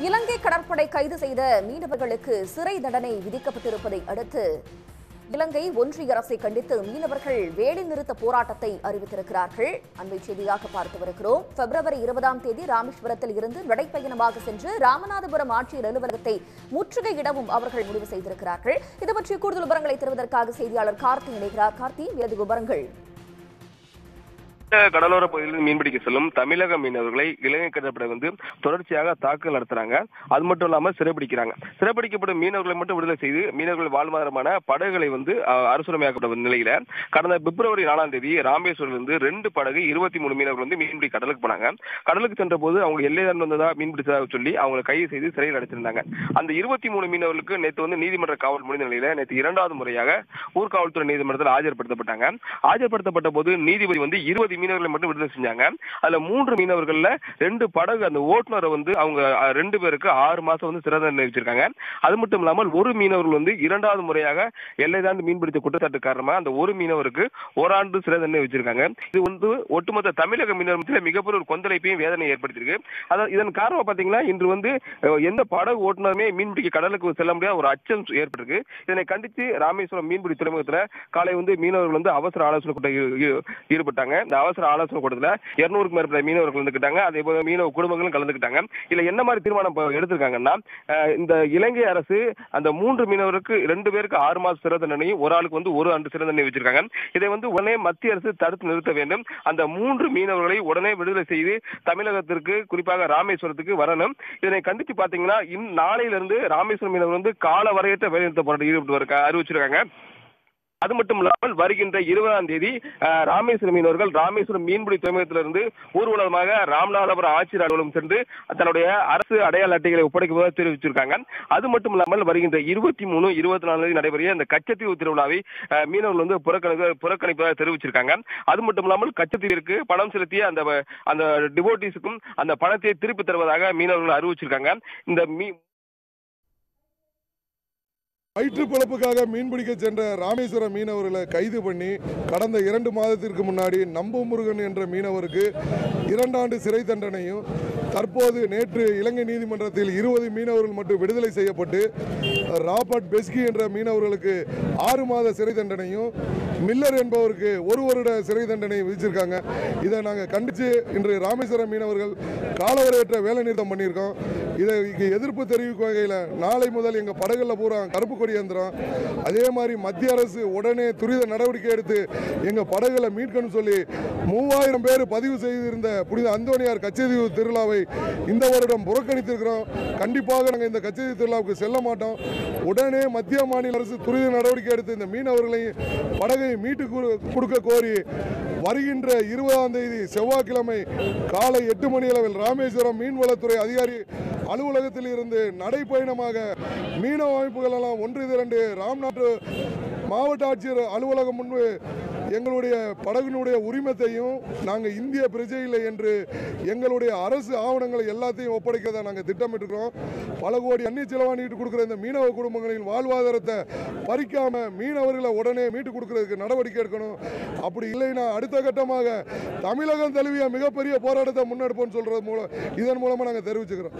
இலங்கை கடற்படை கைது செய்த மீனவர்களுக்கு சிறை தண்டனை விதிக்கப்பட்டிருப்பதை அடுத்து இலங்கை ஒன்றிய அரசை கண்டித்து மீனவர்கள் வேலைநிறுத்த போராட்டத்தை அறிவித்திருக்கிறார்கள் அண்மை செய்தியாக பார்த்து வருகிறோம் பிப்ரவரி இருபதாம் தேதி ராமேஸ்வரத்தில் இருந்து நடைப்பயணமாக சென்று ராமநாதபுரம் ஆட்சியர் அலுவலகத்தை முற்றுகையிடவும் அவர்கள் முடிவு செய்திருக்கிறார்கள் இது பற்றிய கூடுதல் விவரங்களை தருவதற்காக செய்தியாளர் கார்த்தி இணைகிறார் கார்த்தி மேலதிக விவரங்கள் கடலோர பகுதியில் மீன்பிடிக்க செல்லும் தமிழக மீனவர்களை இலங்கை கடற்படை வந்து தொடர்ச்சியாக தாக்குதல் நடத்துறாங்க அது மட்டும் இல்லாம சிறைபிடிக்கிறாங்க சிறைபிடிக்கப்படும் மீனவர்களை மட்டும் விடுதலை செய்து மீனவர்கள் வாழ்வாதாரமான படகுகளை வந்து அஹ், அரசுரிமையாக்கப்பட்ட நிலையில கடந்த பிப்ரவரி நாலாம் தேதி ராமேஸ்வரில் இருந்து ரெண்டு படகு இருபத்தி மூணு மீனவர்கள் வந்து மீன்பிடி கடலுக்கு போனாங்க கடலுக்கு சென்ற போது அவங்க எல்லை தான் வந்ததா மீன்பிடிச்சதாக சொல்லி அவங்களை கைது செய்து சிறையில் அடைச்சிருந்தாங்க அந்த இருபத்தி மூணு மீனவர்களுக்கு நேற்று வந்து நீதிமன்ற காவல் முடிந்த நிலையில நேற்று இரண்டாவது முறையாக ஊர்காவல்துறை நீதிமன்றத்தில் ஆஜர்படுத்தப்பட்டாங்க ஆஜர்படுத்தப்பட்ட போது நீதிபதி வந்து இருபது மீனவர்களை மட்டும் விடுதலை செஞ்சாங்க அதுல மூன்று மீனவர்கள்ல ரெண்டு படகு அந்த ஓட்டுநரை வந்து அவங்க அஹ், ரெண்டு பேருக்கு ஆறு மாசம் வந்து சிறை தண்டனை வச்சிருக்காங்க அது மட்டும் இல்லாமல் ஒரு மீனவர்கள் வந்து இரண்டாவது முறையாக எல்லை தாண்டி மீன்பிடித்த குற்றச்சாட்டு காரணமா அந்த ஒரு மீனவருக்கு ஓராண்டு சிறை தண்டனை வச்சிருக்காங்க இது வந்து ஒட்டுமொத்த தமிழக மீனவர் மத்தியில மிகப்பெரிய ஒரு கொந்தளிப்பையும் வேதனை ஏற்படுத்தியிருக்கு அதாவது இதன் காரணமா பாத்தீங்கன்னா இன்று வந்து அஹ், எந்த படகு ஓட்டுநருமே மீன்பிடிக்க கடலுக்கு செல்ல முடியாத ஒரு அச்சம் ஏற்பட்டிருக்கு இதனை கண்டித்து ராமேஸ்வரம் மீன்பிடி துறைமுகத்துல காலை வந்து மீனவர்கள் வந்து அவசர ஆலோசனை கூட்டம் ஈ- ஈ- ஈடுபட்டாங்க இந்த அவசர ஆலோசனை கூட்டத்துல இருநூறுக்கும் மேற்பட்ட மீனவர்கள் கலந்துக்கிட்டாங்க அதே போல மீனவ குடும்பங்களும் கலந்துக்கிட்டாங்க இதுல என்ன மாதிரி தீர்மானம் இப்ப எடுத்திருக்காங்கன்னா அஹ், இந்த இலங்கை அரசு அந்த மூன்று மீனவருக்கு ரெண்டு பேருக்கு ஆறு மாசம் சிறை தண்டனையும் ஒரு ஆளுக்கு வந்து ஒரு ஆண்டு சிறை தண்டனை வச்சிருக்காங்க இதை வந்து உடனே மத்திய அரசு தடுத்து நிறுத்த வேண்டும் அந்த மூன்று மீனவர்களை உடனே விடுதலை செய்து தமிழகத்திற்கு குறிப்பாக ராமேஸ்வரத்துக்கு வரணும் இதனை கண்டித்து பாத்தீங்கன்னா இன் நாளையிலிருந்து ராமேஸ்வரம் மீனவர் வந்து கால வரையற்ற வேலைநிறுத்த போராட்டம் ஈடுபட்டு வர அறிவிச்சிருக்காங்க அது மட்டும் இல்லாமல் வருகின்ற இருபதாம் தேதி அஹ், ராமேஸ்வரம் மீனவர்கள் ராமேஸ்வரம் மீன்பிடி துறைமுகத்திலிருந்து ஊர்வலமாக ராமநாதபுரம் ஆட்சியர் அலுவலகம் சென்று தன்னுடைய அரசு அடையாள அட்டைகளை ஒப்படைக்குவதாக தெரிவிச்சிருக்காங்க அது மட்டும் இல்லாமல் வருகின்ற இருபத்தி மூணு இருபத்தி நாலு தேதி நடைபெறிய இந்த கச்சத்தீவு திருவிழாவை அஹ், மீனவர்கள் வந்து புறக்கணிக்க புறக்கணிப்பதாக தெரிவிச்சிருக்காங்க அது மட்டும் இல்லாமல் கச்சத்தீவிற்கு பணம் செலுத்திய அந்த அந்த டிவோட்டிஸுக்கும் அந்த பணத்தை திருப்பி தருவதாக மீனவர்கள் அறிவிச்சிருக்காங்க இந்த மீ வயிற்று பிழப்புக்காக மீன்பிடிக்க சென்ற ராமேஸ்வரம் மீனவர்களை கைது பண்ணி கடந்த இரண்டு மாதத்திற்கு முன்னாடி நம்ப முருகன் என்ற மீனவருக்கு இரண்டாண்டு சிறை தண்டனையும் தற்போது நேற்று இலங்கை நீதிமன்றத்தில் இருபது மீனவர்கள் மட்டும் விடுதலை செய்யப்பட்டு ராபர்ட் பெஸ்கி என்ற மீனவர்களுக்கு ஆறு மாத சிறை தண்டனையும் மில்லர் என்பவருக்கு ஒரு வருட சிறை தண்டனை விதிச்சிருக்காங்க இதை நாங்கள் கண்டித்து இன்று ராமேஸ்வரம் மீனவர்கள் காலவரையற்ற வேலை நிறுத்தம் பண்ணியிருக்கோம் இதை இங்க எதிர்ப்பு தெரிவிக்கும் வகையில் நாளை முதல் எங்கள் படகுல பூரா கருப்பு கொடி ஏந்திரம் அதே மாதிரி மத்திய அரசு உடனே துரித நடவடிக்கை எடுத்து எங்கள் படகுல மீட்கணும்னு சொல்லி மூவாயிரம் பேர் பதிவு செய்திருந்த புனித அந்தோனியார் கச்சதீவு திருவிழாவை இந்த வருடம் புறக்கணித்திருக்கிறோம் கண்டிப்பாக நாங்கள் இந்த கச்சதீவு திருவிழாவுக்கு செல்ல மாட்டோம் உடனே மத்திய மாநில அரசு துரித நடவடிக்கை எடுத்து இந்த மீனவர்களையும் படகை மீட்டு கு- கொடுக்க கோரி வருகின்ற இருபதாம் தேதி செவ்வாய்க்கிழமை காலை எட்டு மணி அளவில் ராமேஸ்வரம் மீன்வளத்துறை அதிகாரி அலுவலகத்தில் இருந்து நடைப்பயணமாக மீனவ அமைப்புகள் எல்லாம் ஒன்று திரண்டு ராம்நாட்டு மாவட்ட ஆட்சியர் அலுவலகம் முன்பு எங்களுடைய படகுனுடைய உரிமத்தையும் நாங்கள் இந்திய பிரஜை இல்லை என்று எங்களுடைய அரசு ஆவணங்களை எல்லாத்தையும் ஒப்படைக்க நாங்கள் திட்டமிட்டிருக்கிறோம் பல கோடி அந்நிய செலவாணிட்டு கொடுக்குற இந்த மீனவ குடும்பங்களின் வாழ்வாதாரத்தை பறிக்காம மீனவர்களை உடனே மீட்டு கொடுக்கறதுக்கு நடவடிக்கை எடுக்கணும் அப்படி இல்லைன்னா அடுத்த கட்டமாக தமிழகம் தழுவிய மிகப்பெரிய போராட்டத்தை முன்னெடுப்போம்னு சொல்றது மூலம் இதன் மூலமா நாங்கள் தெரிவிச்சுக்கிறோம்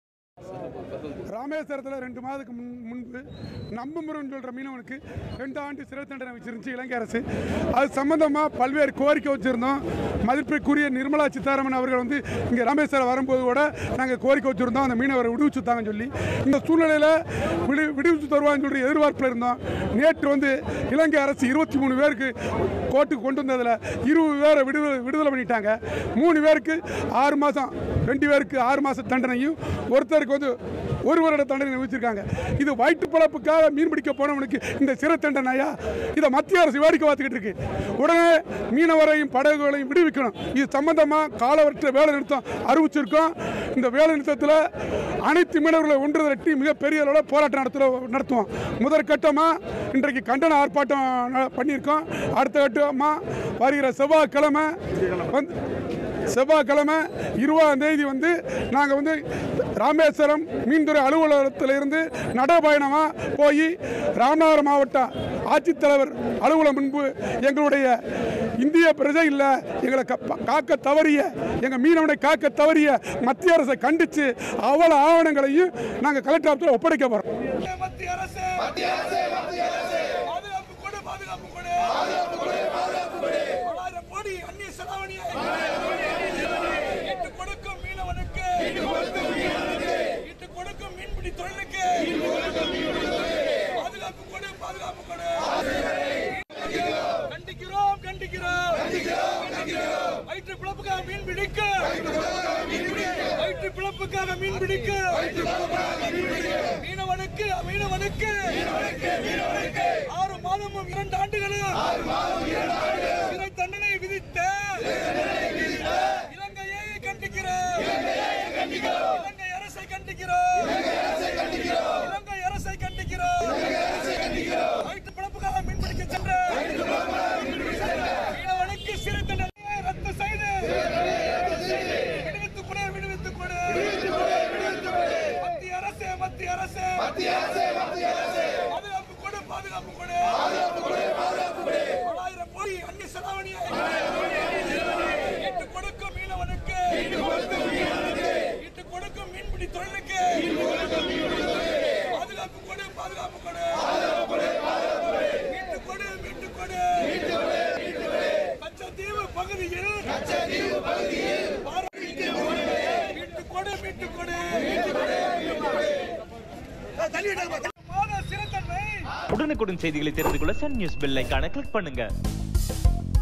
ராமேஸ்வரத்தில் ரெண்டு மாதத்துக்கு முன் முன்பு நம்பமுருகன் சொல்கிற மீனவனுக்கு ரெண்டு ஆண்டு சிறை தண்டனை வச்சிருந்துச்சு இலங்கை அரசு அது சம்பந்தமாக பல்வேறு கோரிக்கை வச்சுருந்தோம் மதிப்பிற்குரிய நிர்மலா சீதாராமன் அவர்கள் வந்து இங்கே ராமேஸ்வரம் வரும்போது கூட நாங்கள் கோரிக்கை வச்சுருந்தோம் அந்த மீனவரை விடுவிச்சு தாங்கன்னு சொல்லி இந்த சூழ்நிலையில் விடு விடுவிச்சு தருவான்னு சொல்லி எதிர்பார்ப்பில் இருந்தோம் நேற்று வந்து இலங்கை அரசு இருபத்தி மூணு பேருக்கு கோர்ட்டுக்கு கொண்டு வந்ததில் இருபது பேரை விடுதலை விடுதலை பண்ணிட்டாங்க மூணு பேருக்கு ஆறு மாதம் ரெண்டு பேருக்கு ஆறு மாதம் தண்டனையும் ஒருத்தருக்கு வந்து ஒரு வருட தண்டனை விதிச்சிருக்காங்க இது வயிற்று பழப்புக்காக மீன் பிடிக்க போனவனுக்கு இந்த சிறை தண்டனையா இதை மத்திய அரசு வேடிக்கை பார்த்துக்கிட்டு இருக்கு உடனே மீனவரையும் படகுகளையும் விடுவிக்கணும் இது சம்பந்தமாக காலவற்ற வேலை நிறுத்தம் அறிவிச்சிருக்கோம் இந்த வேலை நிறுத்தத்தில் அனைத்து மீனவர்களை ஒன்று திரட்டி மிகப்பெரிய அளவில் போராட்டம் நடத்த நடத்துவோம் முதற்கட்டமாக இன்றைக்கு கண்டன ஆர்ப்பாட்டம் ந- பண்ணியிருக்கோம் அடுத்த கட்டமாக வருகிற செவ்வாய்க்கிழமை வந்து செவ்வாய்க்கிழமை இருபதாம் தேதி வந்து நாங்கள் வந்து ராமேஸ்வரம் மீன்துறை அலுவலகத்தில் இருந்து நடைபயணமாக போய் ராமநாதபுரம் மாவட்ட ஆட்சித்தலைவர் அலுவலகம் முன்பு எங்களுடைய இந்திய பிரஜை இல்ல எங்களை கா- காக்க தவறிய எங்க மீனவனை காக்க தவறிய மத்திய அரசை கண்டிச்சு அவ்வளவு ஆவணங்களையும் நாங்க கலெக்டர் ஆஃபீஸில் ஒப்படைக்க போறோம் மத்திய அரசு மத்திய அரசு மத்திய அரசு பாதுகாப்பு கொடு பாதுகாப்பு கொடு பாதுகாப்பு கொடு பாதுகாப்பு கொடு தொள்ளாயிரம் கோடி அந்நிய செலாவணியை இட்டு கொடுக்கும் மீனவனுக்கு இட்டு கொடுக்கும் மீன்பிடி தொழிலுக்கு பாதுகாப்பு கொடு பாதுகாப்பு கொடு கண்டிக்கிறோம் கண்டிக்கிறோம் வயிற்று பிளப்புக்காக மீன் பிடிக்க வயிற்று பிளப்புக்காக மீன் பிடிக்க மீனவனுக்கு மீனவனுக்கு ஆறு மாதமும் இரண்டு ஆண்டுகளும் சிறை தண்டனை விதித்த இலங்கையை கண்டிக்கிறோம் இலங்கை அரசை கண்டிக்கிறோம் இலங்கை அரசை கண்டிக்கிறோம் வயிற்று பிளப்புக்காக மீன்பிடிக்க சென்ற மீனவனுக்கு சிறை தண்டனையை ரத்து செய்து விடுவித்துக் கொடு விடுவித்துக் கொடு மத்திய அரசு மத்திய அரசு மத்திய அரசு மத்திய அரசு பாதுகாப்பு கொடு பாதுகாப்பு கொடு பாதுகாப்பு கொடு பாதுகாப்பு கொடு தொள்ளாயிரம் கோடி அந்நிய செலாவணியை இட்டு கொடுக்கும் மீனவனுக்கு இட்டு கொடுக்கும் மீன்பிடி தொழிலுக்கு பாதுகாப்பு கொடு பாதுகாப்பு கொடு மீட்டு கொடு மீட்டு கொடு கச்சத்தீவு பகுதியில் கச்சத்தீவு பகுதியில் மீட்டு கொடு மீட்டு கொடு மாத சிறத்தன்மை உடனுக்குடன் செய்திகளை தெரிந்து கொள்ள சன் நியூஸ் பெல் ஐகானை கிளிக் பண்ணுங்க